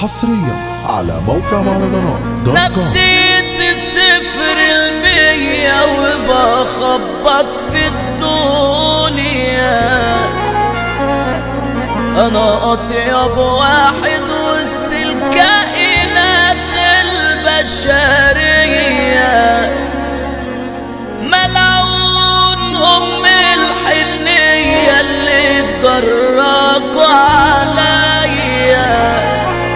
حصريا على موقع مهرجانات دوت كوم نفسية صفر المية وبخبط في الدنيا أنا أطيب واحد وسط الكائنات البشرية ملعون أم الحنية اللي تجركوا عليا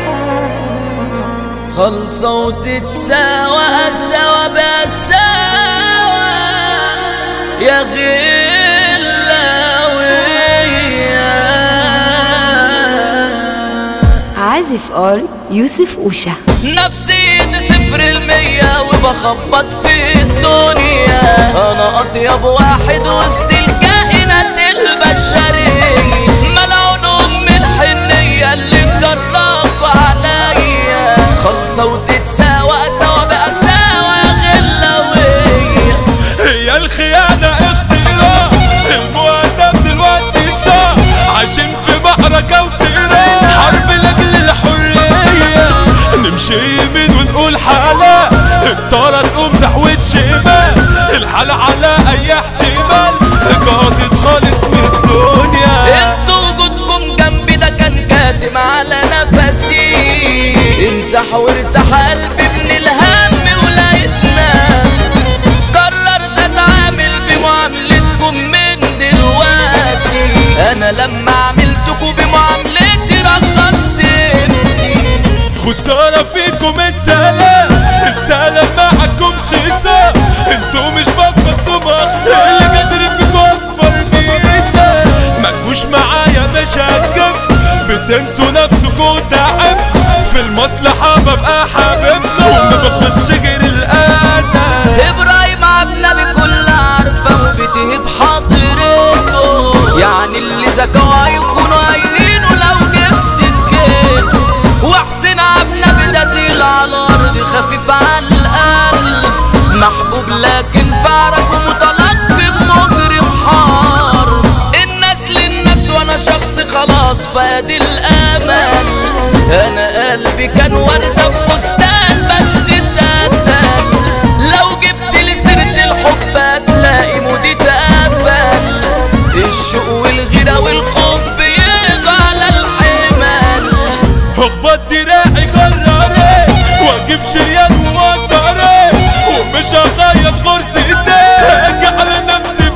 خلصة وتتساوى سوا بساوى يا غلاوية عازف ار يوسف اوشا نفسيتي صفر المية وبخبط في الدنيا أنا أطيب واحد وسط الكائنات البشرية ملعون أم الحنية اللي جربوا عليا خلصة وتتساوى سوا بقى سوا يا غلاوية هي الخيانة اختيار المؤدب دلوقتي صار عايشين في معركة وصراع حرب لاجل الحرية نمشي يمين ونقول حالة الطارة تقوم نحو شمال الحال على أي احتمال قاضي خالص من الدنيا انتوا وجودكم جنبي ده كان كاتم على نفسي امسح وارتاح قلبي من الهم ولقيت نفسي قررت اتعامل بمعاملتكم من دلوقتي انا لما عملتكم بمعاملتي رخصت انتي خسارة فيكم السلام السلام معكم خسارة انتوا مش بفكتم اخسر اللي قادر فيكم اكبر ميزة ما تجوش معايا مش هتجم بتنسوا نفسكم دعم في المصلحة ببقى حبيبكم وما باخدش غير الاذى ابراهيم عبد النبي كل عارفه وبتهب حضرته يعني اللي ذكوا هيكونوا قايلينه لو جاب سكته وحسين عبد النبي ده تقيل على الارض خفيف على القلب محبوب لكن فعرك ومتلقي بمجرم حار الناس للناس وانا شخص خلاص فادي الامل انا قلبي كان ورده ببستان بس اتقتل لو جبت لي سيره الحب هتلاقي مودي اتقفل الشوق والغيره والخوف بيغى على الحمل اخبط دراعي جراري واجيب شريان ووتري ومش هخيط غرزتي هاجي على نفسي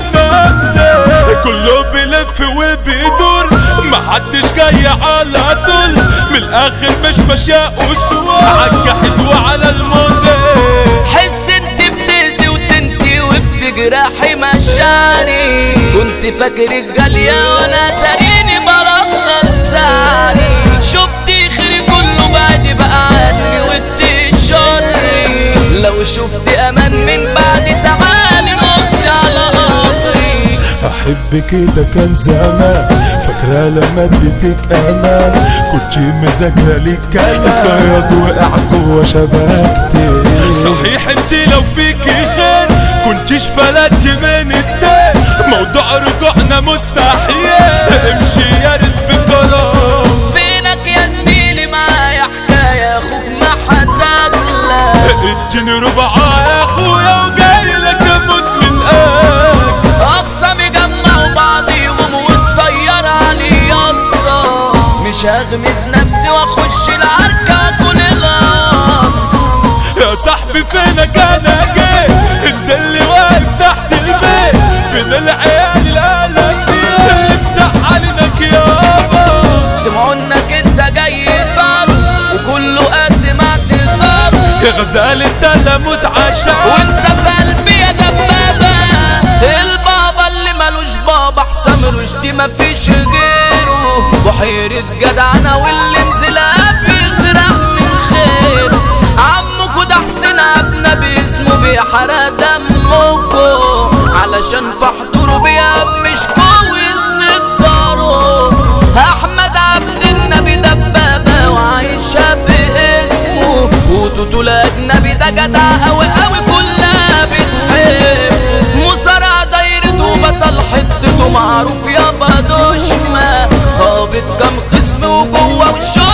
بنفسي كله بيلف وبيدور محدش جاي على طول من الاخر مش ماشية اسوة عالجحد وعلى الموزة حس انت بتأذي وتنسي وبتجرحي مشاعري كنت فاكرك غالية وانا تريني برخص سعري شفتي خيري كله بعد بقى عني وانت شري لو شفت امان من بعد تعالي رصي على قبري احب كده كان زمان فاكرة لما اديتك امان كنت مذاكرة ليك كلام الصياد وقع جوه شبكتي صحيح انت لو فيكي خير كنتيش فلتي من الدين موضوع رجوعنا مستحيل امشي يا ريت بكلام فينك يا زميلي معايا حكاية اخوك ما حداك اديني ربعة يا اخويا وجاي لك اموت من قلب اقسم يجمعوا بعضيهم والطيار علي يسطا مش هغمز نفسي واخش العركة اكون الارض يا صاحبي فينك انا جيت انزل لي واقف تحت البيت فين العيال اللي فيها مزعلينك يابا سمعوا انك انت جاي طار وكله قد ما اعتذار يا غزال انت لا متعشى وانت في قلبي يا دبابة البابا اللي ملوش بابا حسام رشدي مفيش غيره بحيرة جدعنة واللي نزلها بيغرق من خير عمكو ده حسين ابنا باسمه بيحرق دمكو علشان في حضوره بيمشكو ويسند داره احمد عبد النبي دبابة وعايشة باسمه وتوتو الاجنبي ده جدع قوي قوي كلها بتحب مصارع دايرته بطل حتته معروف يابا دشمة هابط كام قسم وجوه وشو